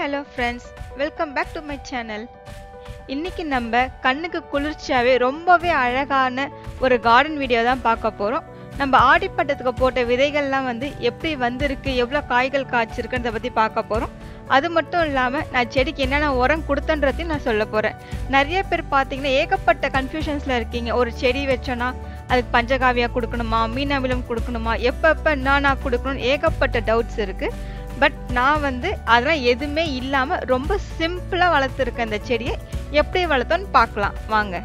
hello friends welcome back to my channel இன்னைக்கு நம்ம கண்ணுக்கு குளிர்ச்சியாகவே ரொம்பவே அழகான ஒரு கார்டன் வீடியோ தான் பார்க்க போகிறோம் நம்ம ஆடிப்பட்டத்துக்கு போட்ட விதைகள்லாம் வந்து எப்படி வந்திருக்கு எவ்வளோ காய்கள் காய்ச்சிருக்குன்றத பற்றி பார்க்க போகிறோம் அது மட்டும் இல்லாமல் நான் செடிக்கு என்னென்ன உரம் கொடுத்தன்றதையும் நான் சொல்ல போகிறேன் நிறைய பேர் பார்த்தீங்கன்னா ஏகப்பட்ட கன்ஃபியூஷன்ஸில் இருக்கீங்க ஒரு செடி வச்சோன்னா அதுக்கு பஞ்சகாவியா கொடுக்கணுமா மீன் அமிலம் கொடுக்கணுமா எப்பப்போ என்னென்ன கொடுக்கணும் ஏகப்பட்ட டவுட்ஸ் இருக்குது பட் நான் வந்து அதெல்லாம் எதுவுமே இல்லாமல் ரொம்ப சிம்பிளாக வளர்த்துருக்கேன் இந்த செடியை எப்படி வளர்த்தோன்னு பார்க்கலாம் வாங்க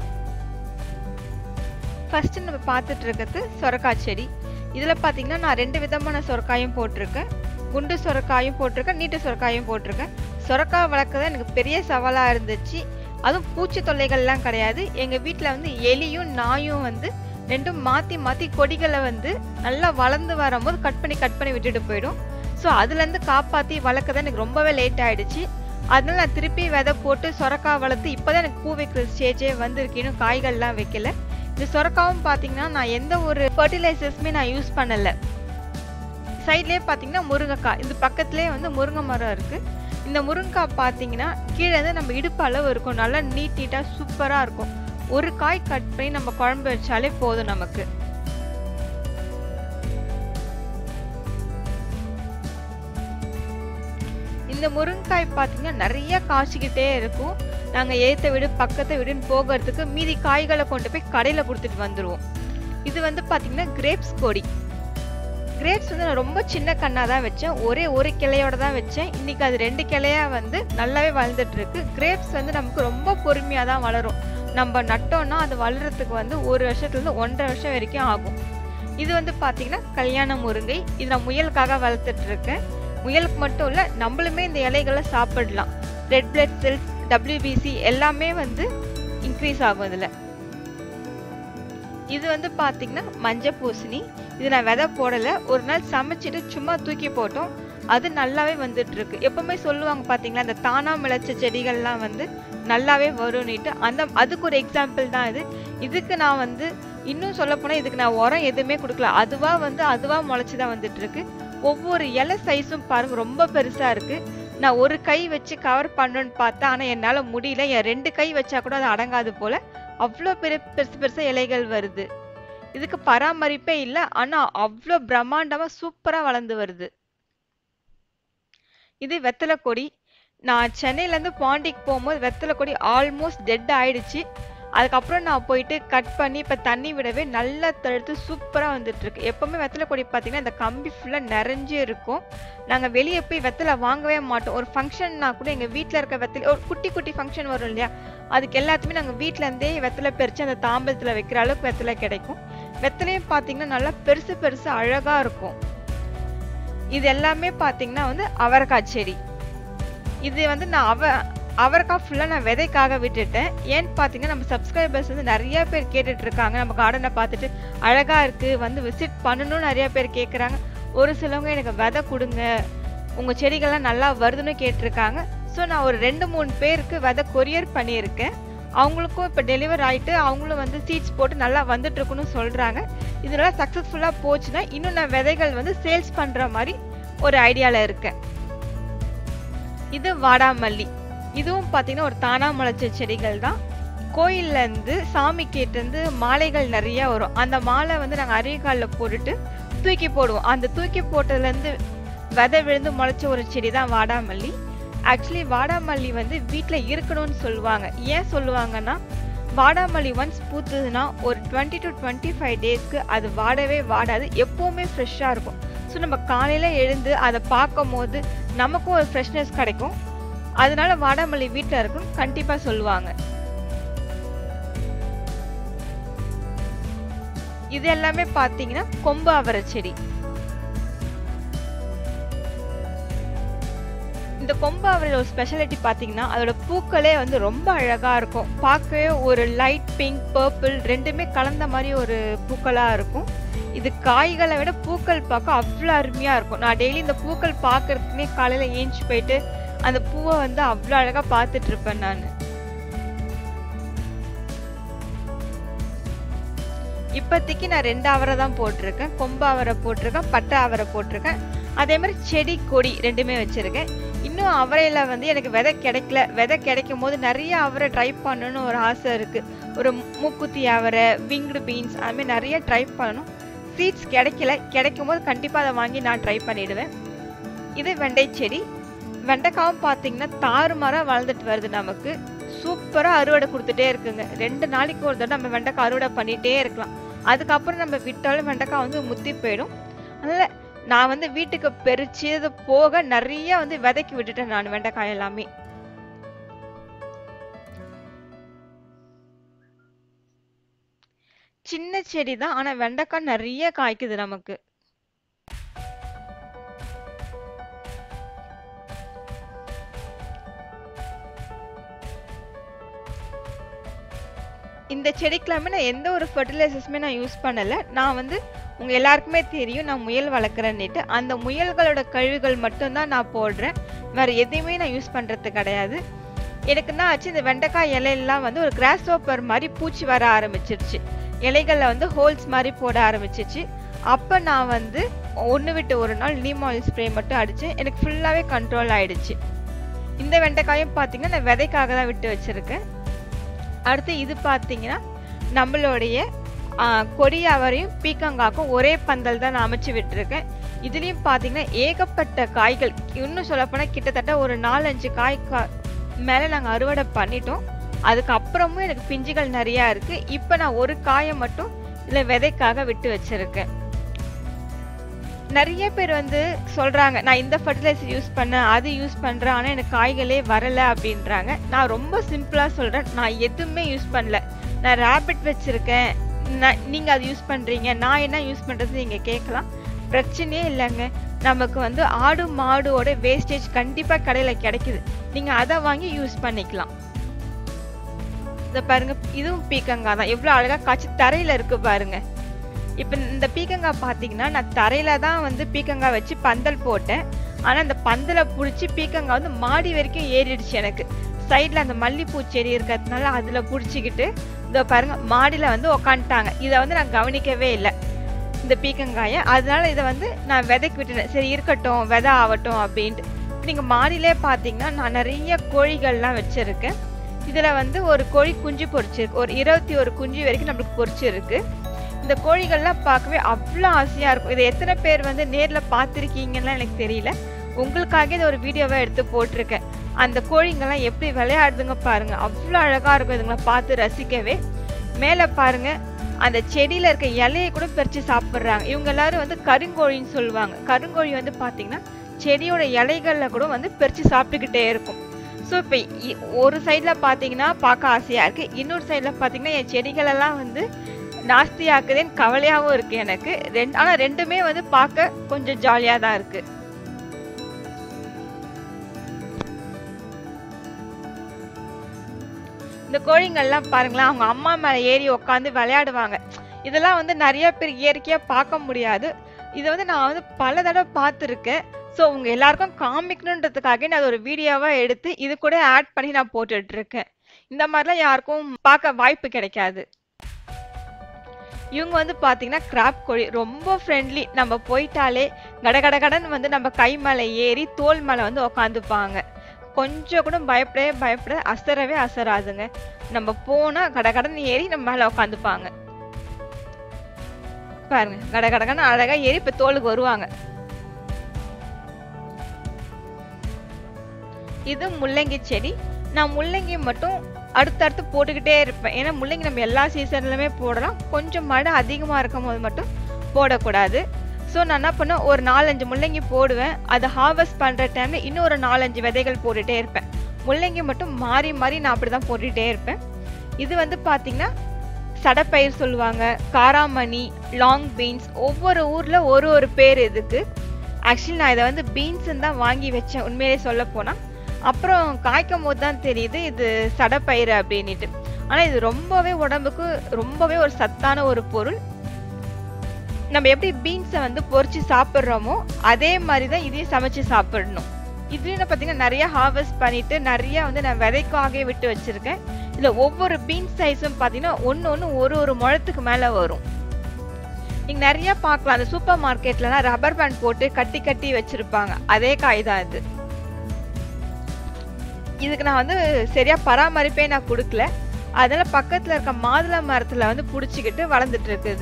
ஃபர்ஸ்ட் நம்ம பார்த்துட்டு இருக்கிறது சொரக்காய் செடி இதில் பார்த்தீங்கன்னா நான் ரெண்டு விதமான சொரக்காயும் போட்டிருக்கேன் குண்டு சொரக்காயும் போட்டிருக்கேன் நீட்டு சொரக்காயும் போட்டிருக்கேன் சொரக்காய் வளர்க்குறது எனக்கு பெரிய சவாலாக இருந்துச்சு அதுவும் பூச்சி தொல்லைகள்லாம் கிடையாது எங்கள் வீட்டில் வந்து எலியும் நாயும் வந்து ரெண்டும் மாற்றி மாற்றி கொடிகளை வந்து நல்லா வளர்ந்து வரும்போது கட் பண்ணி கட் பண்ணி விட்டுட்டு போயிடும் ஸோ அதுலேருந்து காப்பாற்றி வளர்க்கறது எனக்கு ரொம்பவே லேட் ஆகிடுச்சு அதனால நான் திருப்பி விதை போட்டு சொரக்காய் வளர்த்து இப்போ தான் எனக்கு பூ வைக்கிற ஸ்டேஜே வந்திருக்கு இன்னும் காய்கள்லாம் வைக்கல இந்த சொரக்காவும் பார்த்தீங்கன்னா நான் எந்த ஒரு ஃபர்டிலைசர்ஸுமே நான் யூஸ் பண்ணலை சைட்லேயே பார்த்தீங்கன்னா முருங்கைக்காய் இந்த பக்கத்துலேயே வந்து முருங்கை மரம் இருக்குது இந்த முருங்கைக்காய் பார்த்தீங்கன்னா கீழே வந்து நம்ம இடுப்பு அளவு இருக்கும் நல்லா நீட் நீட்டாக சூப்பராக இருக்கும் ஒரு காய் கட் பண்ணி நம்ம குழம்பு வச்சாலே போதும் நமக்கு இந்த முருங்கைக்காய் பார்த்தீங்கன்னா நிறைய காய்ச்சிக்கிட்டே இருக்கும் நாங்கள் ஏற்ற வீடு பக்கத்து வீடுன்னு போகிறதுக்கு மீதி காய்களை கொண்டு போய் கடையில் கொடுத்துட்டு வந்துடுவோம் இது வந்து பார்த்தீங்கன்னா கிரேப்ஸ் கொடி கிரேப்ஸ் வந்து நான் ரொம்ப சின்ன கண்ணாக தான் வச்சேன் ஒரே ஒரு கிளையோட தான் வச்சேன் இன்னைக்கு அது ரெண்டு கிளையா வந்து நல்லாவே வளர்ந்துட்டு இருக்கு கிரேப்ஸ் வந்து நமக்கு ரொம்ப பொறுமையாக தான் வளரும் நம்ம நட்டோம்னா அது வளர்கிறதுக்கு வந்து ஒரு வருஷத்துலேருந்து ஒன்றரை வருஷம் வரைக்கும் ஆகும் இது வந்து பார்த்தீங்கன்னா கல்யாண முருங்கை இது நான் முயலுக்காக வளர்த்துட்டு இருக்கேன் முயலுக்கு மட்டும் இல்லை நம்மளுமே இந்த இலைகளை சாப்பிடலாம் ரெட் பிளட் செல்ஸ் டபிள்யூபிசி எல்லாமே வந்து இன்க்ரீஸ் ஆகும் இதில் இது வந்து பார்த்தீங்கன்னா மஞ்சள் பூசணி இது நான் விதை போடலை ஒரு நாள் சமைச்சிட்டு சும்மா தூக்கி போட்டோம் அது நல்லாவே வந்துட்டு இருக்கு எப்பவுமே சொல்லுவாங்க பார்த்தீங்களா அந்த தானா முளைச்ச செடிகள்லாம் வந்து நல்லாவே வரும்னுட்டு அந்த அதுக்கு ஒரு எக்ஸாம்பிள் தான் இது இதுக்கு நான் வந்து இன்னும் சொல்ல போனால் இதுக்கு நான் உரம் எதுவுமே கொடுக்கல அதுவா வந்து அதுவா முளைச்சி தான் வந்துட்டு இருக்கு ஒவ்வொரு இலை சைஸும் பாருங்க ரொம்ப பெருசா இருக்கு நான் ஒரு கை வச்சு கவர் பண்ணணும்னு பார்த்தேன் ஆனால் என்னால் முடியல என் ரெண்டு கை வச்சா கூட அது அடங்காது போல அவ்வளோ பெரிய பெருசு பெருசா இலைகள் வருது இதுக்கு பராமரிப்பே இல்லை ஆனால் அவ்வளோ பிரம்மாண்டமாக சூப்பராக வளர்ந்து வருது இது வெத்தலை கொடி நான் சென்னையிலேருந்து பாண்டிக்கு போகும்போது வெத்தலை கொடி ஆல்மோஸ்ட் டெட் ஆயிடுச்சு அதுக்கப்புறம் நான் போயிட்டு கட் பண்ணி இப்போ தண்ணி விடவே நல்லா தழுத்து சூப்பராக வந்துட்டு இருக்கு எப்பவுமே வெத்தலை கொடி பார்த்தீங்கன்னா இந்த கம்பி ஃபுல்லாக நிறைஞ்சு இருக்கும் நாங்கள் வெளியே போய் வெத்தலை வாங்கவே மாட்டோம் ஒரு ஃபங்க்ஷன்னா கூட எங்கள் வீட்டில் இருக்க வெத்தலை ஒரு குட்டி குட்டி ஃபங்க்ஷன் வரும் இல்லையா அதுக்கு எல்லாத்துமே நாங்கள் வீட்டிலேருந்தே வெத்தலை பறித்து அந்த தாம்பலத்தில் வைக்கிற அளவுக்கு வெத்தலை கிடைக்கும் வெத்தலையும் பார்த்தீங்கன்னா நல்லா பெருசு பெருசு அழகாக இருக்கும் இது எல்லாமே பார்த்தீங்கன்னா வந்து அவரைக்காய் செடி இது வந்து நான் அவ அவரைக்காய் ஃபுல்லாக நான் விதைக்காக விட்டுட்டேன் ஏன்னு பார்த்தீங்கன்னா நம்ம சப்ஸ்கிரைபர்ஸ் வந்து நிறைய பேர் கேட்டுட்டு இருக்காங்க நம்ம கார்டனை பார்த்துட்டு அழகாக இருக்குது வந்து விசிட் பண்ணணும்னு நிறைய பேர் கேட்குறாங்க ஒரு சிலவங்க எனக்கு விதை கொடுங்க உங்கள் செடிகள்லாம் நல்லா வருதுன்னு கேட்டிருக்காங்க ஸோ நான் ஒரு ரெண்டு மூணு பேருக்கு விதை கொரியர் பண்ணியிருக்கேன் அவங்களுக்கும் இப்போ டெலிவர் ஆகிட்டு அவங்களும் வந்து சீட்ஸ் போட்டு நல்லா வந்துட்டு இருக்குன்னு சொல்கிறாங்க இதெல்லாம் சக்ஸஸ்ஃபுல்லாக போச்சுன்னா இன்னும் நான் விதைகள் வந்து சேல்ஸ் பண்ணுற மாதிரி ஒரு ஐடியாவில் இருக்கேன் இது வாடாமல்லி இதுவும் பார்த்தீங்கன்னா ஒரு தானா முளைச்ச செடிகள் தான் கோயில்லேருந்து சாமி கேட்டிருந்து மாலைகள் நிறைய வரும் அந்த மாலை வந்து நாங்கள் அரியக்காலில் போட்டுட்டு தூக்கி போடுவோம் அந்த தூக்கி போட்டதுலேருந்து விதை விழுந்து முளைச்ச ஒரு செடி தான் வாடாமல்லி ஆக்சுவலி வாடாமல்லி வந்து வீட்டில் இருக்கணும்னு சொல்லுவாங்க ஏன் சொல்லுவாங்கன்னா வாடாமல்லி ஒன்ஸ் பூத்துதுன்னா ஒரு டுவெண்ட்டி டு டுவெண்ட்டி ஃபைவ் டேஸ்க்கு அது வாடவே வாடாது எப்போவுமே ஃப்ரெஷ்ஷாக இருக்கும் ஸோ நம்ம காலையில் எழுந்து அதை பார்க்கும் போது நமக்கும் ஒரு ஃப்ரெஷ்னஸ் கிடைக்கும் அதனால வாடாமல்லி வீட்டில் இருக்குன்னு கண்டிப்பாக சொல்லுவாங்க இது எல்லாமே பார்த்தீங்கன்னா கொம்பு அவரை செடி இந்த கொம்பு அவரையில் ஒரு ஸ்பெஷாலிட்டி பார்த்தீங்கன்னா அதோட பூக்களே வந்து ரொம்ப அழகாக இருக்கும் பார்க்கவே ஒரு லைட் பிங்க் பர்பிள் ரெண்டுமே கலந்த மாதிரி ஒரு பூக்களாக இருக்கும் இது காய்களை விட பூக்கள் பார்க்க அவ்வளோ அருமையாக இருக்கும் நான் டெய்லி இந்த பூக்கள் பார்க்கறதுக்குனே காலையில் ஏஞ்சி போயிட்டு அந்த பூவை வந்து அவ்வளோ அழகாக பார்த்துட்டு இருப்பேன் நான் இப்போதைக்கு நான் ரெண்டு அவரை தான் போட்டிருக்கேன் கொம்பு அவரை போட்டிருக்கேன் பட்டை அவரை போட்டிருக்கேன் அதே மாதிரி செடி கொடி ரெண்டுமே வச்சுருக்கேன் இன்னும் இன்னும் அவரையில வந்து எனக்கு விதை கிடைக்கல விதை கிடைக்கும் போது நிறைய அவரை ட்ரை பண்ணணும்னு ஒரு ஆசை இருக்கு ஒரு மூக்குத்தி அவரை விங்டு பீன்ஸ் அது மாதிரி நிறைய ட்ரை பண்ணணும் சீட்ஸ் கிடைக்கல கிடைக்கும் போது கண்டிப்பாக அதை வாங்கி நான் ட்ரை பண்ணிடுவேன் இது வெண்டை செடி வெண்டைக்காவும் பார்த்தீங்கன்னா தாறுமாறாக வளர்ந்துட்டு வருது நமக்கு சூப்பராக அறுவடை கொடுத்துட்டே இருக்குங்க ரெண்டு நாளைக்கு ஒரு தடவை நம்ம வெண்டைக்காய் அறுவடை பண்ணிகிட்டே இருக்கலாம் அதுக்கப்புறம் நம்ம விட்டாலும் வெண்டைக்காய் வந்து முத்தி போயிடும் அதனால் நான் வந்து வீட்டுக்கு பெருச்சது போக நிறைய வந்து விதைக்கு விட்டுட்டேன் நான் வெண்டைக்காய் எல்லாமே சின்ன செடி தான் ஆனா வெண்டைக்காய் நிறைய காய்க்குது நமக்கு இந்த செடிக்கெல்லாமே நான் எந்த ஒரு ஃபர்டிலைசர்ஸுமே நான் யூஸ் பண்ணல நான் வந்து உங்க எல்லாருக்குமே தெரியும் நான் முயல் வளர்க்குறேன்னுட்டு அந்த முயல்களோட கழிவுகள் மட்டும்தான் நான் போடுறேன் வேற எதையுமே நான் யூஸ் பண்றது கிடையாது எனக்கு என்ன ஆச்சு இந்த வெண்டைக்காய் இலையெல்லாம் வந்து ஒரு கிராஸ் ஓப்பர் மாதிரி பூச்சி வர ஆரம்பிச்சிருச்சு இலைகளில் வந்து ஹோல்ஸ் மாதிரி போட ஆரம்பிச்சிச்சு அப்போ நான் வந்து ஒன்று விட்டு ஒரு நாள் நீம் ஆயில் ஸ்ப்ரே மட்டும் அடித்தேன் எனக்கு ஃபுல்லாகவே கண்ட்ரோல் ஆயிடுச்சு இந்த வெண்டைக்காயும் பார்த்தீங்கன்னா நான் விதைக்காக தான் விட்டு வச்சுருக்கேன் அடுத்து இது பார்த்தீங்கன்னா நம்மளுடைய கொடியாவரையும் பீக்கங்காக்கும் ஒரே பந்தல் தான் நான் அமைச்சு விட்டுருக்கேன் இதுலேயும் பார்த்தீங்கன்னா ஏகப்பட்ட காய்கள் இன்னும் சொல்லப்போனால் கிட்டத்தட்ட ஒரு நாலஞ்சு காய் கா மேலே நாங்கள் அறுவடை பண்ணிட்டோம் அதுக்கப்புறமும் எனக்கு பிஞ்சுகள் நிறையா இருக்குது இப்போ நான் ஒரு காயை மட்டும் இதில் விதைக்காக விட்டு வச்சுருக்கேன் நிறைய பேர் வந்து சொல்கிறாங்க நான் இந்த ஃபர்டிலைசர் யூஸ் பண்ணேன் அது யூஸ் பண்ணுறேன் ஆனால் எனக்கு காய்களே வரலை அப்படின்றாங்க நான் ரொம்ப சிம்பிளாக சொல்கிறேன் நான் எதுவுமே யூஸ் பண்ணல நான் ரேபிட் வச்சுருக்கேன் நான் நீங்கள் அது யூஸ் பண்ணுறீங்க நான் என்ன யூஸ் பண்ணுறது நீங்கள் கேட்கலாம் பிரச்சனையே இல்லைங்க நமக்கு வந்து ஆடு மாடோட வேஸ்டேஜ் கண்டிப்பாக கடையில் கிடைக்குது நீங்கள் அதை வாங்கி யூஸ் பண்ணிக்கலாம் இதை பாருங்க இதுவும் பீக்கங்காய் தான் எவ்வளோ அழகாக காய்ச்சி தரையில் இருக்கு பாருங்க இப்போ இந்த பீக்கங்காய் பார்த்தீங்கன்னா நான் தரையில தான் வந்து பீக்கங்காய் வச்சு பந்தல் போட்டேன் ஆனால் அந்த பந்தலை பிடிச்சி பீக்கங்காய் வந்து மாடி வரைக்கும் ஏறிடுச்சு எனக்கு சைடில் அந்த மல்லிப்பூ செடி இருக்கிறதுனால அதில் பிடிச்சிக்கிட்டு இதோ பாருங்க மாடியில் வந்து உக்காந்துட்டாங்க இதை வந்து நான் கவனிக்கவே இல்லை இந்த பீக்கங்காயை அதனால இதை வந்து நான் விதைக்கு விட்டுட்டேன் சரி இருக்கட்டும் விதை ஆகட்டும் அப்படின்ட்டு நீங்கள் மாடியிலே பார்த்தீங்கன்னா நான் நிறைய கோழிகள்லாம் வச்சுருக்கேன் இதில் வந்து ஒரு கோழி குஞ்சு பொறிச்சிருக்கு ஒரு இருபத்தி ஒரு குஞ்சு வரைக்கும் நம்மளுக்கு பொறிச்சிருக்கு இந்த கோழிகள்லாம் பார்க்கவே அவ்வளோ ஆசையாக இருக்கும் இதை எத்தனை பேர் வந்து நேரில் பார்த்துருக்கீங்கன்னு எனக்கு தெரியல உங்களுக்காக இதை ஒரு வீடியோவை எடுத்து போட்டிருக்கேன் அந்த கோழிங்கெல்லாம் எப்படி விளையாடுதுங்க பாருங்க அவ்வளோ அழகாக இருக்கும் இதுங்களை பார்த்து ரசிக்கவே மேலே பாருங்க அந்த செடியில் இருக்க இலையை கூட பறித்து சாப்பிட்றாங்க இவங்க எல்லாரும் வந்து கருங்கோழின்னு சொல்லுவாங்க கருங்கோழி வந்து பார்த்தீங்கன்னா செடியோட இலைகளில் கூட வந்து பறித்து சாப்பிட்டுக்கிட்டே இருக்கும் ஸோ இப்போ ஒரு சைடில் பார்த்தீங்கன்னா பார்க்க ஆசையாக இருக்குது இன்னொரு சைடில் பார்த்தீங்கன்னா என் செடிகளெல்லாம் வந்து நாஸ்தி ஆக்குதேன்னு கவலையாகவும் இருக்குது எனக்கு ரெண்டு ஆனால் ரெண்டுமே வந்து பார்க்க கொஞ்சம் ஜாலியாக தான் இருக்குது இந்த கோழிங்கள்லாம் பாருங்களேன் அவங்க அம்மா மேலே ஏறி உட்காந்து விளையாடுவாங்க இதெல்லாம் வந்து நிறைய பேர் இயற்கையாக பார்க்க முடியாது இதை வந்து நான் வந்து பல தடவை பார்த்துருக்கேன் ஸோ உங்க எல்லாருக்கும் காமிக்கணுன்றதுக்காக நான் ஒரு வீடியோவாக எடுத்து இது கூட ஆட் பண்ணி நான் போட்டுட்டு இருக்கேன் இந்த மாதிரிலாம் யாருக்கும் பார்க்க வாய்ப்பு கிடைக்காது இவங்க வந்து பார்த்தீங்கன்னா கிராப் கோழி ரொம்ப ஃப்ரெண்ட்லி நம்ம போயிட்டாலே கடகட கடன் வந்து நம்ம கை மேலே ஏறி தோல் மேலே வந்து உக்காந்துப்பாங்க கொஞ்சம் கூட பயப்படவே பயப்பட அசரவே அசராதுங்க நம்ம போனா கடகடன்னு ஏறி நம்ம மேலே உக்காந்துப்பாங்க பாருங்க கடகடகன்னு அழகா ஏறி இப்ப தோலுக்கு வருவாங்க இது முள்ளங்கி செடி நான் முள்ளங்கி மட்டும் அடுத்தடுத்து போட்டுக்கிட்டே இருப்பேன் ஏன்னா முள்ளங்கி நம்ம எல்லா சீசன்லையுமே போடலாம் கொஞ்சம் மழை அதிகமாக இருக்கும் போது மட்டும் போடக்கூடாது ஸோ நான் என்ன பண்ணேன் ஒரு நாலஞ்சு முள்ளங்கி போடுவேன் அதை ஹார்வெஸ்ட் பண்ணுற டைமில் இன்னும் ஒரு நாலஞ்சு விதைகள் போட்டுகிட்டே இருப்பேன் முள்ளங்கி மட்டும் மாறி மாறி நான் அப்படி தான் போட்டுகிட்டே இருப்பேன் இது வந்து பார்த்தீங்கன்னா சடப்பயிர் சொல்லுவாங்க காராமணி லாங் பீன்ஸ் ஒவ்வொரு ஊரில் ஒரு ஒரு பேர் இதுக்கு ஆக்சுவலி நான் இதை வந்து பீன்ஸுன்னு தான் வாங்கி வச்சேன் உண்மையிலே சொல்ல போனால் அப்புறம் காய்க்கும் போது தான் தெரியுது இது சடப்பயிறு அப்படின்ட்டு ஆனால் இது ரொம்பவே உடம்புக்கு ரொம்பவே ஒரு சத்தான ஒரு பொருள் நம்ம எப்படி பீன்ஸை வந்து பொறிச்சு சாப்பிட்றோமோ அதே மாதிரி தான் இதையும் சமைச்சு சாப்பிடணும் இதுலேயும் பார்த்தீங்கன்னா நிறைய ஹார்வெஸ்ட் பண்ணிட்டு நிறைய வந்து நான் விதைக்காகவே விட்டு வச்சிருக்கேன் இதில் ஒவ்வொரு பீன்ஸ் சைஸும் பார்த்தீங்கன்னா ஒன்று ஒன்று ஒரு ஒரு முழத்துக்கு மேலே வரும் நீங்கள் நிறைய பார்க்கலாம் அந்த சூப்பர் மார்க்கெட்லலாம் ரப்பர் பேண்ட் போட்டு கட்டி கட்டி வச்சிருப்பாங்க அதே காய் தான் இது இதுக்கு நான் வந்து சரியா பராமரிப்பே நான் கொடுக்கல அதனால பக்கத்துல இருக்க மாதுளை மரத்துல வந்து புடிச்சுக்கிட்டு வளர்ந்துட்டு இருக்குது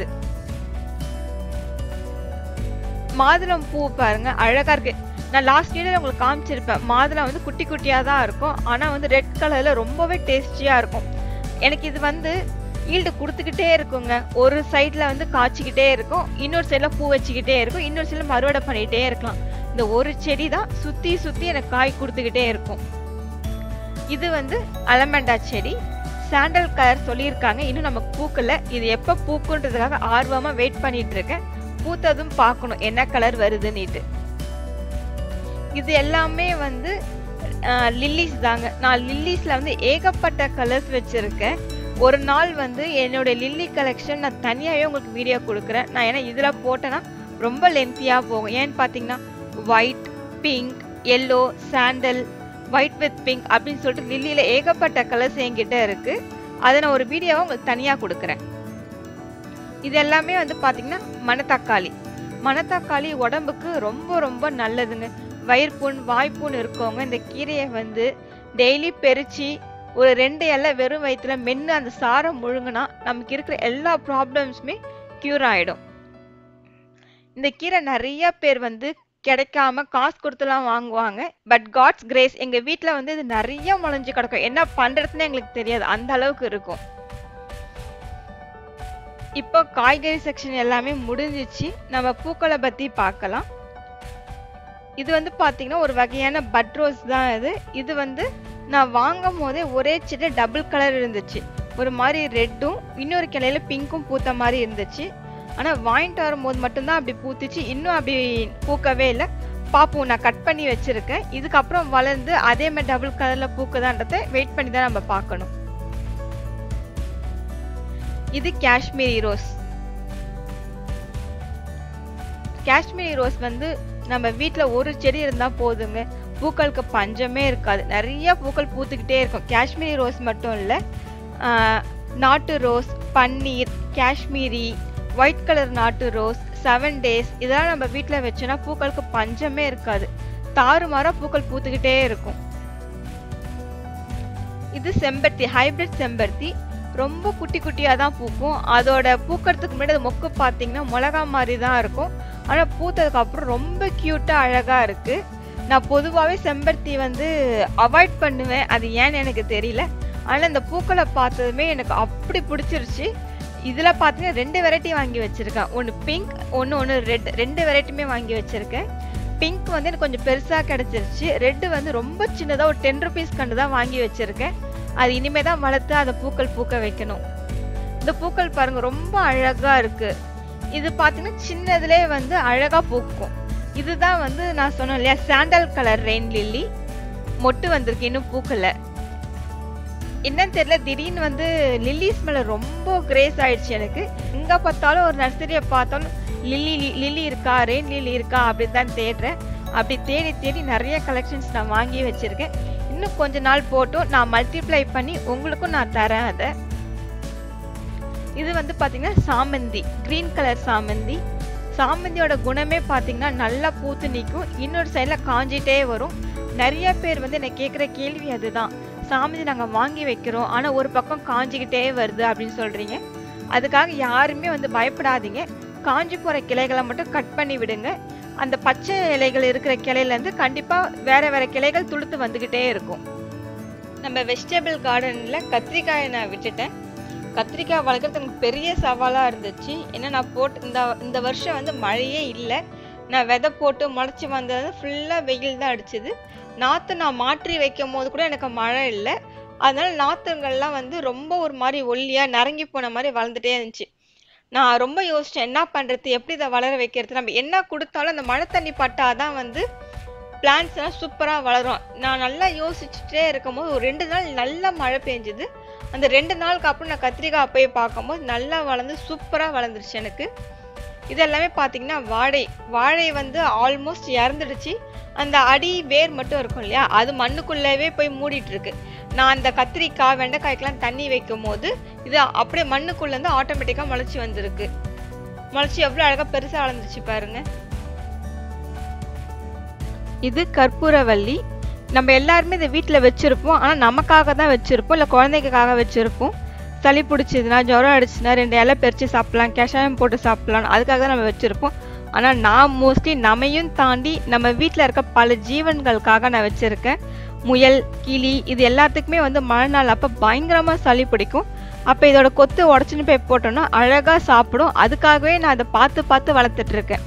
மாதுளம் பூ பாருங்க அழகா இருக்கு நான் லாஸ்ட் வீடியோல உங்களுக்கு காமிச்சிருப்பேன் மாதுளம் வந்து குட்டி குட்டியா தான் இருக்கும் ஆனா வந்து ரெட் கலர்ல ரொம்பவே டேஸ்டியா இருக்கும் எனக்கு இது வந்து ஈல்டு கொடுத்துக்கிட்டே இருக்குங்க ஒரு சைட்ல வந்து காய்ச்சிக்கிட்டே இருக்கும் இன்னொரு சைட்ல பூ வச்சுக்கிட்டே இருக்கும் இன்னொரு சைட்ல மறுவடை பண்ணிட்டே இருக்கலாம் இந்த ஒரு செடி தான் சுத்தி சுத்தி எனக்கு காய் கொடுத்துக்கிட்டே இருக்கும் இது வந்து அலமண்டா செடி சாண்டல் கலர் சொல்லியிருக்காங்க இன்னும் நமக்கு பூக்கல இது எப்ப பூக்குன்றதுக்காக ஆர்வமா வெயிட் பண்ணிட்டு இருக்கேன் பூத்ததும் பார்க்கணும் என்ன கலர் வருதுன்னுட்டு இது எல்லாமே வந்து லில்லிஸ் தாங்க நான் லில்லிஸ்ல வந்து ஏகப்பட்ட கலர்ஸ் வச்சிருக்கேன் ஒரு நாள் வந்து என்னோட லில்லி கலெக்ஷன் நான் தனியாகவே உங்களுக்கு வீடியோ கொடுக்குறேன் நான் ஏன்னா இதில் போட்டேன்னா ரொம்ப லென்த்தியாக போகும் ஏன்னு பார்த்தீங்கன்னா white pink yellow sandal white with pink அப்படின்னு சொல்லிட்டு லில்லியில் ஏகப்பட்ட கலர்ஸ் என்கிட்ட இருக்கு அதை நான் ஒரு வீடியோவை உங்களுக்கு தனியாக கொடுக்குறேன் இது எல்லாமே வந்து பார்த்தீங்கன்னா மணத்தக்காளி மணத்தக்காளி உடம்புக்கு ரொம்ப ரொம்ப நல்லதுங்க வயிற்புண் வாய்ப்புண் இருக்கவங்க இந்த கீரையை வந்து டெய்லி பெருச்சி ஒரு ரெண்டு இலை வெறும் வயிற்றுல மென்று அந்த சாரம் முழுங்கினா நமக்கு இருக்கிற எல்லா ப்ராப்ளம்ஸுமே க்யூர் ஆகிடும் இந்த கீரை நிறைய பேர் வந்து கிடைக்காம காசு கொடுத்துலாம் வாங்குவாங்க பட் காட்ஸ் கிரேஸ் எங்க வீட்ல வந்து இது நிறைய முளைஞ்சு கிடக்கும் என்ன பண்றதுன்னு எங்களுக்கு தெரியாது அந்த அளவுக்கு இருக்கும் இப்போ காய்கறி செக்ஷன் எல்லாமே முடிஞ்சிச்சு நம்ம பூக்களை பத்தி பார்க்கலாம் இது வந்து பாத்தீங்கன்னா ஒரு வகையான பட் ரோஸ் தான் இது இது வந்து நான் வாங்கும் போதே ஒரே செடி டபுள் கலர் இருந்துச்சு ஒரு மாதிரி ரெட்டும் இன்னொரு கிளையில பிங்க்கும் பூத்த மாதிரி இருந்துச்சு ஆனா வாங்கிட்டு வரும்போது மட்டும்தான் அப்படி பூத்துச்சு இன்னும் அப்படி பூக்கவே இல்லை பாப்போம் நான் கட் பண்ணி வச்சிருக்கேன் இதுக்கப்புறம் வளர்ந்து அதே மாதிரி டபுள் கலர்ல பூக்குதான்றதை வெயிட் பண்ணி தான் நம்ம பார்க்கணும் இது காஷ்மீரி ரோஸ் காஷ்மீரி ரோஸ் வந்து நம்ம வீட்ல ஒரு செடி இருந்தா போதுங்க பூக்களுக்கு பஞ்சமே இருக்காது நிறைய பூக்கள் பூத்துக்கிட்டே இருக்கும் காஷ்மீரி ரோஸ் மட்டும் இல்ல ஆஹ், நாட்டு ரோஸ் பன்னீர் காஷ்மீரி ஒயிட் கலர் நாட்டு ரோஸ் செவன் டேஸ் இதெல்லாம் நம்ம வீட்ல வச்சோன்னா பூக்களுக்கு பஞ்சமே இருக்காது தாறுமாறா பூக்கள் பூத்துக்கிட்டே இருக்கும் இது செம்பருத்தி ஹைபிரிட் செம்பருத்தி ரொம்ப குட்டி குட்டியா தான் பூக்கும் அதோட பூக்கறதுக்கு முன்னாடி அது மொக்கு பார்த்தீங்கன்னா மிளகா மாதிரி தான் இருக்கும் ஆனா பூத்ததுக்கு அப்புறம் ரொம்ப கியூட்டா அழகா இருக்கு நான் பொதுவாகவே செம்பருத்தி வந்து அவாய்ட் பண்ணுவேன் அது ஏன்னு எனக்கு தெரியல ஆனால் இந்த பூக்களை பார்த்ததுமே எனக்கு அப்படி பிடிச்சிருச்சு இதில் பார்த்தீங்கன்னா ரெண்டு வெரைட்டி வாங்கி வச்சிருக்கேன் ஒன்று பிங்க் ஒன்று ஒன்று ரெட் ரெண்டு வெரைட்டியுமே வாங்கி வச்சிருக்கேன் பிங்க் வந்து எனக்கு கொஞ்சம் பெருசாக கிடச்சிருச்சு ரெட்டு வந்து ரொம்ப சின்னதாக ஒரு டென் ருபீஸ் கண்டு தான் வாங்கி வச்சிருக்கேன் அது இனிமே தான் வளர்த்து அதை பூக்கள் பூக்க வைக்கணும் இந்த பூக்கள் பாருங்க ரொம்ப அழகா இருக்கு இது பார்த்தீங்கன்னா சின்னதுலே வந்து அழகா பூக்கும் இதுதான் வந்து நான் சொன்னேன் இல்லையா சாண்டல் கலர் ரெயின் லில்லி மொட்டு வந்திருக்கு இன்னும் பூக்கல என்னன்னு தெரியல திடீர்னு வந்து லில்லிஸ் மேல ரொம்ப கிரேஸ் ஆயிடுச்சு எனக்கு எங்க பார்த்தாலும் ஒரு நர்சரியை பார்த்தாலும் லில்லி லில்லி இருக்கா ரெயின் லில்லி இருக்கா அப்படின்னு தான் தேடுறேன் அப்படி தேடி தேடி நிறைய கலெக்ஷன்ஸ் நான் வாங்கி வச்சிருக்கேன் இன்னும் கொஞ்ச நாள் போட்டும் நான் மல்டிப்ளை பண்ணி உங்களுக்கும் நான் தரேன் அதை இது வந்து பாத்தீங்கன்னா சாமந்தி கிரீன் கலர் சாமந்தி சாமந்தியோட குணமே பாத்தீங்கன்னா நல்லா பூத்து நிற்கும் இன்னொரு சைடில் காஞ்சிட்டே வரும் நிறைய பேர் வந்து என்ன கேட்குற கேள்வி அதுதான் சாமந்தி நாங்கள் வாங்கி வைக்கிறோம் ஆனால் ஒரு பக்கம் காஞ்சிக்கிட்டே வருது அப்படின்னு சொல்றீங்க அதுக்காக யாருமே வந்து பயப்படாதீங்க காஞ்சி போகிற கிளைகளை மட்டும் கட் பண்ணி விடுங்க அந்த பச்சை இலைகள் இருக்கிற கிளையிலேருந்து கண்டிப்பாக வேற வேற கிளைகள் துளுத்து வந்துக்கிட்டே இருக்கும் நம்ம வெஜிடபிள் கார்டனில் கத்திரிக்காயை நான் விட்டுட்டேன் கத்திரிக்காய் வளர்க்குறது எனக்கு பெரிய சவாலாக இருந்துச்சு ஏன்னா நான் போட்டு இந்த இந்த வருஷம் வந்து மழையே இல்லை நான் விதை போட்டு முளைச்சி வந்தது ஃபுல்லாக வெயில் தான் அடிச்சுது நாற்று நான் மாற்றி வைக்கும் போது கூட எனக்கு மழை இல்லை அதனால நாற்றுங்கள்லாம் வந்து ரொம்ப ஒரு மாதிரி ஒல்லியாக நரங்கி போன மாதிரி வளர்ந்துட்டே இருந்துச்சு நான் ரொம்ப யோசிச்சேன் என்ன பண்ணுறது எப்படி இதை வளர வைக்கிறது நம்ம என்ன கொடுத்தாலும் அந்த மழை தண்ணி பட்டாதான் வந்து பிளான்ஸ் எல்லாம் சூப்பராக வளரும் நான் நல்லா யோசிச்சுட்டே இருக்கும்போது ஒரு ரெண்டு நாள் நல்லா மழை பெஞ்சுது அந்த ரெண்டு நாளுக்கு அப்புறம் நான் கத்திரிக்காய் போய் பார்க்கும்போது நல்லா வளர்ந்து சூப்பராக வளர்ந்துருச்சு எனக்கு இது எல்லாமே பார்த்தீங்கன்னா வாழை வாழை வந்து ஆல்மோஸ்ட் இறந்துடுச்சு அந்த அடி வேர் மட்டும் இருக்கும் இல்லையா அது மண்ணுக்குள்ளவே போய் மூடிட்டு இருக்கு நான் அந்த கத்திரிக்காய் வெண்டைக்காய்க்கெல்லாம் தண்ணி வைக்கும் போது இது அப்படியே மண்ணுக்குள்ளேருந்து ஆட்டோமேட்டிக்காக முளைச்சி வந்திருக்கு முளைச்சி எவ்வளோ அழகாக பெருசாக வளர்ந்துச்சு பாருங்க இது கற்பூரவள்ளி நம்ம எல்லாருமே இதை வீட்டில் வச்சுருப்போம் ஆனால் நமக்காக தான் வச்சுருப்போம் இல்லை குழந்தைக்காக வச்சுருப்போம் சளி பிடிச்சதுன்னா ஜுரம் அடிச்சுன்னா ரெண்டு இலை பறித்து சாப்பிட்லாம் கஷாயம் போட்டு சாப்பிட்லாம் அதுக்காக தான் நம்ம வச்சுருப்போம் ஆனால் நான் மோஸ்ட்லி நம்மையும் தாண்டி நம்ம வீட்டில் இருக்க பல ஜீவன்களுக்காக நான் வச்சுருக்கேன் முயல் கிளி இது எல்லாத்துக்குமே வந்து மழை நாள் அப்போ பயங்கரமாக சளி பிடிக்கும் அப்போ இதோட கொத்து உடச்சின்னு போய் போட்டோம்னா அழகாக சாப்பிடும் அதுக்காகவே நான் அதை பார்த்து பார்த்து வளர்த்துட்டு இருக்கேன்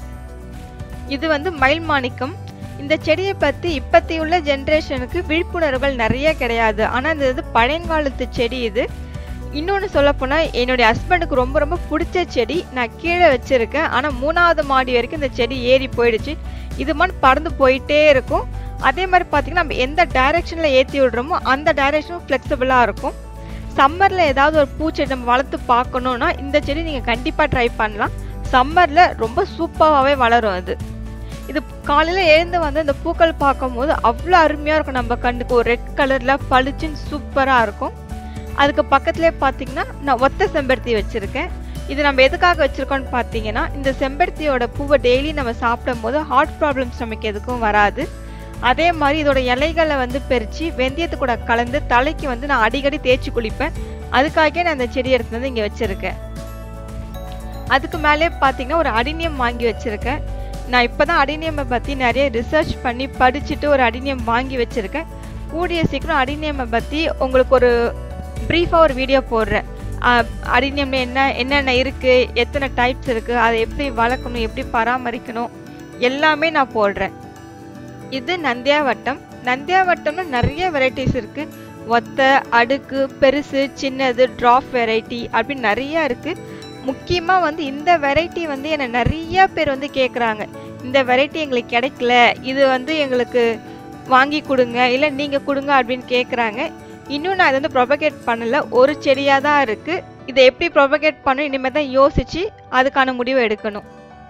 இது வந்து மயில் மாணிக்கம் இந்த செடியை பற்றி இப்பத்தி உள்ள ஜென்ரேஷனுக்கு விழிப்புணர்வுகள் நிறைய கிடையாது ஆனால் இந்த இது பழையங்காலத்து செடி இது இன்னொன்று சொல்லப்போனால் என்னுடைய ஹஸ்பண்டுக்கு ரொம்ப ரொம்ப பிடிச்ச செடி நான் கீழே வச்சுருக்கேன் ஆனால் மூணாவது மாடி வரைக்கும் இந்த செடி ஏறி போயிடுச்சு இது மாதிரி பறந்து போயிட்டே இருக்கும் அதே மாதிரி பார்த்தீங்கன்னா நம்ம எந்த டைரெக்ஷனில் ஏற்றி விடுறோமோ அந்த டைரெக்ஷனும் ஃப்ளெக்சிபிளாக இருக்கும் சம்மரில் ஏதாவது ஒரு பூச்செடி நம்ம வளர்த்து பார்க்கணுன்னா இந்த செடி நீங்கள் கண்டிப்பாக ட்ரை பண்ணலாம் சம்மரில் ரொம்ப சூப்பராகவே வளரும் அது இது காலையில் எழுந்து வந்து இந்த பூக்கள் பார்க்கும்போது அவ்வளோ அருமையாக இருக்கும் நம்ம கண்ணுக்கு ஒரு ரெட் கலரில் பளிச்சுன்னு சூப்பராக இருக்கும் அதுக்கு பக்கத்துலேயே பார்த்தீங்கன்னா நான் ஒத்த செம்பருத்தி வச்சுருக்கேன் இது நம்ம எதுக்காக வச்சுருக்கோம்னு பார்த்தீங்கன்னா இந்த செம்பருத்தியோட பூவை டெய்லி நம்ம சாப்பிடும் போது ஹார்ட் ப்ராப்ளம்ஸ் நமக்கு எதுக்கும் வராது அதே மாதிரி இதோட இலைகளை வந்து பறித்து வெந்தயத்து கூட கலந்து தலைக்கு வந்து நான் அடிக்கடி தேய்ச்சி குளிப்பேன் அதுக்காகவே நான் அந்த செடி எடுத்து வந்து இங்கே வச்சுருக்கேன் அதுக்கு மேலே பார்த்தீங்கன்னா ஒரு அடினியம் வாங்கி வச்சுருக்கேன் நான் இப்போ தான் அடினியமை பற்றி நிறைய ரிசர்ச் பண்ணி படிச்சுட்டு ஒரு அடினியம் வாங்கி வச்சுருக்கேன் கூடிய சீக்கிரம் அடினியமை பற்றி உங்களுக்கு ஒரு ப்ரீஃபாக ஒரு வீடியோ போடுறேன் அடினியம்ல என்ன என்னென்ன இருக்குது எத்தனை டைப்ஸ் இருக்குது அதை எப்படி வளர்க்கணும் எப்படி பராமரிக்கணும் எல்லாமே நான் போடுறேன் இது நந்தியாவட்டம் நந்தியாவட்டம்னு நிறைய வெரைட்டிஸ் இருக்குது ஒத்த அடுக்கு பெருசு சின்னது ட்ராப் வெரைட்டி அப்படின்னு நிறைய இருக்குது முக்கியமாக வந்து இந்த வெரைட்டி வந்து என்னை நிறைய பேர் வந்து கேட்குறாங்க இந்த வெரைட்டி எங்களுக்கு கிடைக்கல இது வந்து எங்களுக்கு வாங்கி கொடுங்க இல்லை நீங்கள் கொடுங்க அப்படின்னு கேட்குறாங்க இன்னும் நான் இதை வந்து ப்ரொபகேட் பண்ணல ஒரு செடியாக தான் இருக்குது இதை எப்படி ப்ரொபகேட் பண்ணணும் இனிமேல் தான் யோசித்து அதுக்கான முடிவை எடுக்கணும்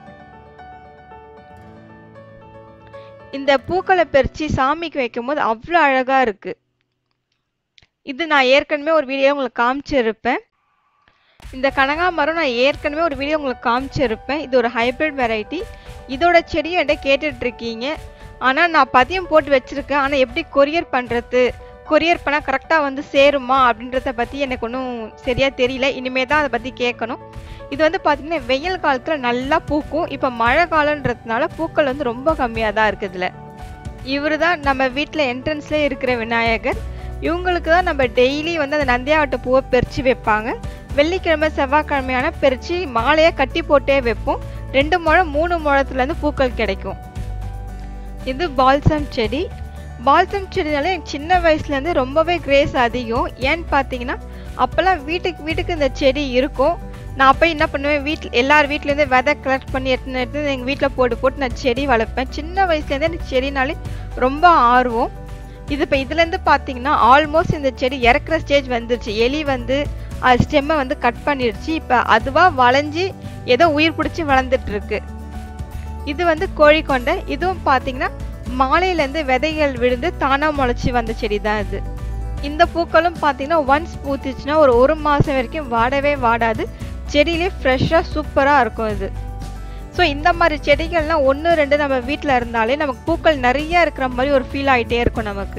இந்த பூக்களை பறித்து சாமிக்கு வைக்கும்போது அவ்வளோ அழகாக இருக்குது இது நான் ஏற்கனவே ஒரு வீடியோ உங்களுக்கு காமிச்சிருப்பேன் இந்த கனகாமரம் நான் ஏற்கனவே ஒரு வீடியோ உங்களுக்கு காமிச்சிருப்பேன் இது ஒரு ஹைப்ரிட் வெரைட்டி இதோட செடியும் என்கிட்ட கேட்டுட்டு இருக்கீங்க ஆனால் நான் பதியம் போட்டு வச்சுருக்கேன் ஆனால் எப்படி கொரியர் பண்ணுறது கொரியர் பண்ணால் கரெக்டாக வந்து சேருமா அப்படின்றத பற்றி எனக்கு ஒன்றும் சரியாக தெரியல இனிமே தான் அதை பற்றி கேட்கணும் இது வந்து பார்த்திங்கன்னா வெயில் காலத்தில் நல்லா பூக்கும் இப்போ மழை காலன்றதுனால பூக்கள் வந்து ரொம்ப கம்மியாக தான் இருக்குதுல இவர் தான் நம்ம வீட்டில் என்ட்ரன்ஸ்லேயே இருக்கிற விநாயகர் இவங்களுக்கு தான் நம்ம டெய்லி வந்து அந்த நந்தியாவட்ட பூவை பறித்து வைப்பாங்க வெள்ளிக்கிழமை செவ்வாய்க்கிழமையான பறித்து மாலையாக கட்டி போட்டே வைப்போம் ரெண்டு முழம் மூணு முழத்துலேருந்து பூக்கள் கிடைக்கும் இது பால்சம் செடி பால்சம் செடினால எனக்கு சின்ன வயசுலேருந்து ரொம்பவே கிரேஸ் அதிகம் ஏன்னு பார்த்தீங்கன்னா அப்போல்லாம் வீட்டுக்கு வீட்டுக்கு இந்த செடி இருக்கும் நான் போய் என்ன பண்ணுவேன் வீட்டில் எல்லார் வீட்லேருந்து விதை கலெக்ட் பண்ணி எடுத்துன்னு எடுத்து எங்கள் வீட்டில் போட்டு போட்டு நான் செடி வளர்ப்பேன் சின்ன வயசுலேருந்தே எனக்கு செடினாலே ரொம்ப ஆர்வம் இது இப்போ இதுலேருந்து பார்த்தீங்கன்னா ஆல்மோஸ்ட் இந்த செடி இறக்குற ஸ்டேஜ் வந்துருச்சு எலி வந்து அது ஸ்டெம்மை வந்து கட் பண்ணிடுச்சு இப்போ அதுவாக வளைஞ்சி ஏதோ உயிர் பிடிச்சி வளர்ந்துட்டு இருக்கு இது வந்து கோழிக்கொண்டை இதுவும் பார்த்தீங்கன்னா மாலையிலேருந்து விதைகள் விழுந்து தானாக முளைச்சி வந்த செடி தான் இது இந்த பூக்களும் பார்த்தீங்கன்னா ஒன்ஸ் பூத்துச்சுன்னா ஒரு ஒரு மாதம் வரைக்கும் வாடவே வாடாது செடியிலே ஃப்ரெஷ்ஷாக சூப்பராக இருக்கும் இது ஸோ இந்த மாதிரி செடிகள்லாம் ஒன்று ரெண்டு நம்ம வீட்டில் இருந்தாலே நமக்கு பூக்கள் நிறைய இருக்கிற மாதிரி ஒரு ஃபீல் ஆகிட்டே இருக்கும் நமக்கு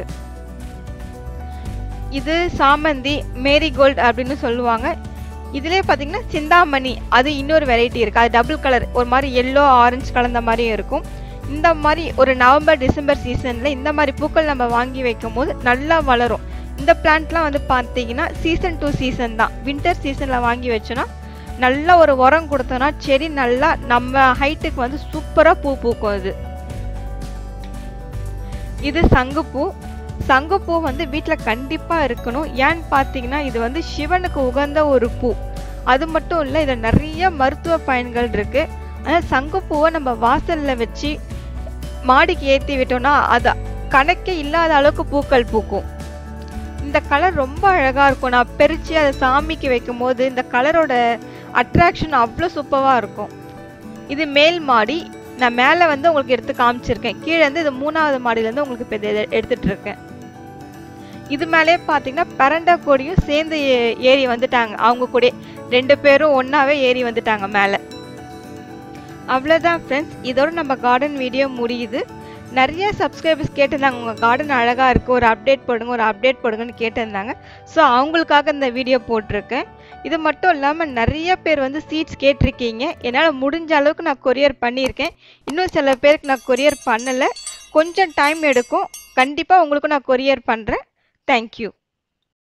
இது சாமந்தி மேரிகோல்டு அப்படின்னு சொல்லுவாங்க இதுலேயே பார்த்தீங்கன்னா சிந்தாமணி அது இன்னொரு வெரைட்டி இருக்குது அது டபுள் கலர் ஒரு மாதிரி எல்லோ ஆரஞ்சு கலந்த மாதிரியும் இருக்கும் இந்த மாதிரி ஒரு நவம்பர் டிசம்பர் சீசனில் இந்த மாதிரி பூக்கள் நம்ம வாங்கி வைக்கும் போது நல்லா வளரும் இந்த பிளான்ட்லாம் வந்து பார்த்தீங்கன்னா சீசன் டூ சீசன் தான் வின்டர் சீசனில் வாங்கி வச்சோன்னா நல்ல ஒரு உரம் கொடுத்தோன்னா செடி நல்லா நம்ம ஹைட்டுக்கு வந்து சூப்பராக பூ பூக்கும் இது இது சங்குப்பூ சங்குப்பூ வந்து வீட்டில் கண்டிப்பாக இருக்கணும் ஏன்னு பார்த்தீங்கன்னா இது வந்து சிவனுக்கு உகந்த ஒரு பூ அது மட்டும் இல்லை இதில் நிறைய மருத்துவ பயன்கள் இருக்குது ஆனால் சங்குப்பூவை நம்ம வாசலில் வச்சு மாடிக்கு ஏற்றி விட்டோம்னா அது கணக்கே இல்லாத அளவுக்கு பூக்கள் பூக்கும் இந்த கலர் ரொம்ப அழகாக இருக்கும் நான் பிரித்து அதை சாமிக்கு வைக்கும் போது இந்த கலரோட அட்ராக்ஷன் அவ்வளோ சூப்பராக இருக்கும் இது மேல் மாடி நான் மேலே வந்து உங்களுக்கு எடுத்து காமிச்சிருக்கேன் கீழே வந்து இது மூணாவது மாடியிலேருந்து உங்களுக்கு இப்போ இதை எடுத்துட்டு இருக்கேன் இது மேலே பார்த்தீங்கன்னா பரண்டா கொடியும் சேர்ந்து ஏ- ஏறி வந்துட்டாங்க அவங்க கூட ரெண்டு பேரும் ஒன்றாவே ஏறி வந்துட்டாங்க மேலே அவ்வளோதான் ஃப்ரெண்ட்ஸ் இதோட நம்ம கார்டன் வீடியோ முடியுது நிறைய சப்ஸ்கிரைபர்ஸ் கேட்டிருந்தாங்க உங்கள் கார்டன் அழகாக இருக்குது ஒரு அப்டேட் போடுங்க ஒரு அப்டேட் போடுங்கன்னு கேட்டிருந்தாங்க ஸோ அவங்களுக்காக இந்த வீடியோ போட்டிருக்கேன் இது மட்டும் இல்லாமல் நிறைய பேர் வந்து சீட்ஸ் கேட்டிருக்கீங்க என்னால் முடிஞ்ச அளவுக்கு நான் கொரியர் பண்ணியிருக்கேன் இன்னும் சில பேருக்கு நான் கொரியர் பண்ணலை கொஞ்சம் டைம் எடுக்கும் கண்டிப்பாக உங்களுக்கு நான் கொரியர் பண்ணுறேன் தேங்க்யூ